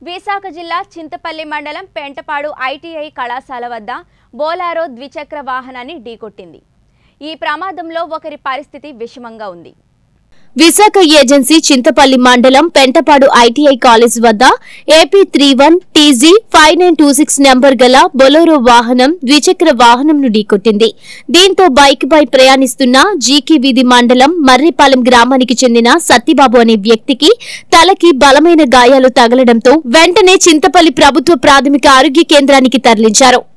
విశాఖ జిల్లా చింతపల్లి మండలం పెంటపాడు ఐటీఐ కళాశాల వద్ద బోలారో ద్విచక్ర వాహనాన్ని ఢీకొట్టింది ఈ ప్రమాదంలో ఒకరి పరిస్థితి విషమంగా ఉంది విశాఖ ఏజెన్సీ చింతపల్లి మండలం పెంటపాడు ఐటీఐ కాలేజ్ వద్ద AP three one TG five nine two six number గల బొలోరో వాహనం ద్విచక్ర వాహనంను ఢీకొట్టింది దీంతో బైక్ పై ప్రయాణిస్తున్న జీకి వీధి మండలం మర్రిపాలెం గ్రామానికి చెందిన సత్తిబాబు అనే వ్యక్తికి తలకి బలమైన గాయాలు తగలడంతో వెంటనే చింతపల్లి ప్రభుత్వ ప్రాథమిక ఆరోగ్య కేంద్రానికి తరలించారు